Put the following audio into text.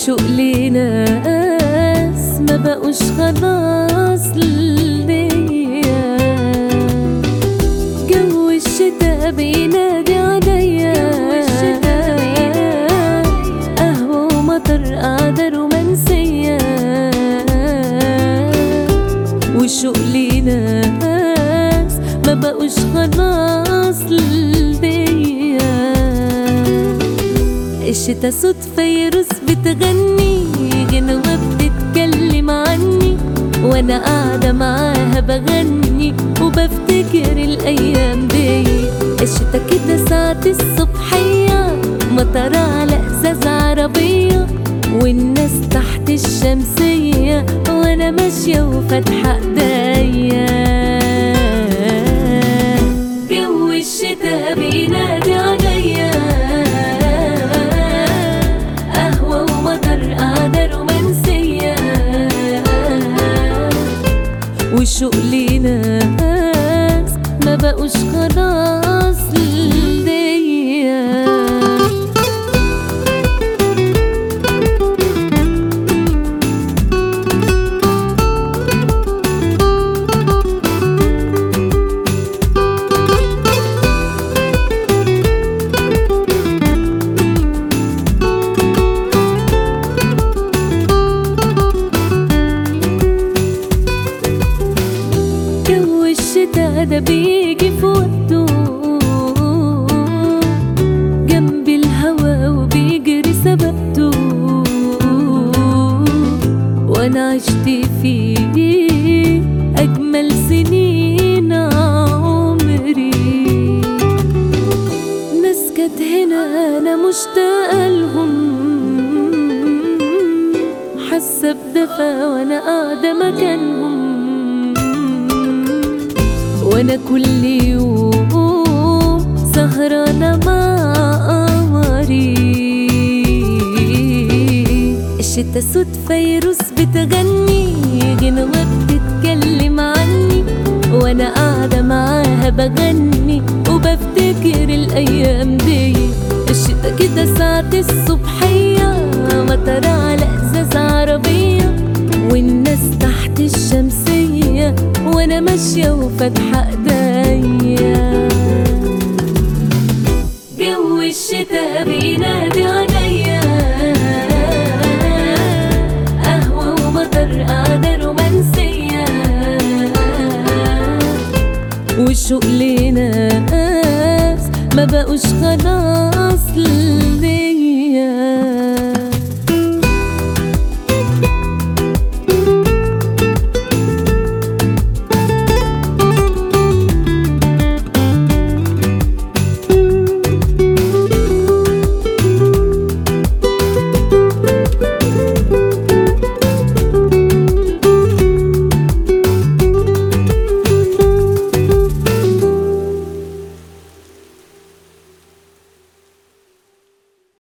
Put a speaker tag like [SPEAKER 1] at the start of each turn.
[SPEAKER 1] وشوق لناس ما بقوش خلاص ليا جو الشتا بينادي عليا قهوة ومطر قعدة رومانسية وشوق لناس ما بقوش خلاص ليا الشتا صوت فيروس بتغني غنوة بتتكلم عني وانا قاعدة معاها بغني وبفتكر الايام دي الشتا كده ساعة الصبحية مطر على ازاز عربية والناس تحت الشمسية وانا ماشية وفاتحة ايديا جو الشتا بينادي عليا قهوة ومطر قعدة رومانسية وشوق لناس ما بقوش خلاص ليا جو الشتا ده بيجي في وقته جنب الهوا وبيجري سبقته وانا عشت فيه اجمل سنين عمري ناس كانت هنا انا مشتاقه لهم حاسه بدفى وانا قاعده مكانهم وانا كل يوم سهرانة مع قمري الشتا صوت فيروس بتغني غنوة بتتكلم عني وانا قاعدة معاها بغني وبفتكر الايام دي الشتا كده ساعة الصبحية مطر على ازاز عربية والناس تحت الشمسية وانا ماشية وفاتحة ايديا جو الشتا بينادي عليا قهوة ومطر قعدة رومانسية وشوق لناس ما بقوش خلاص ليا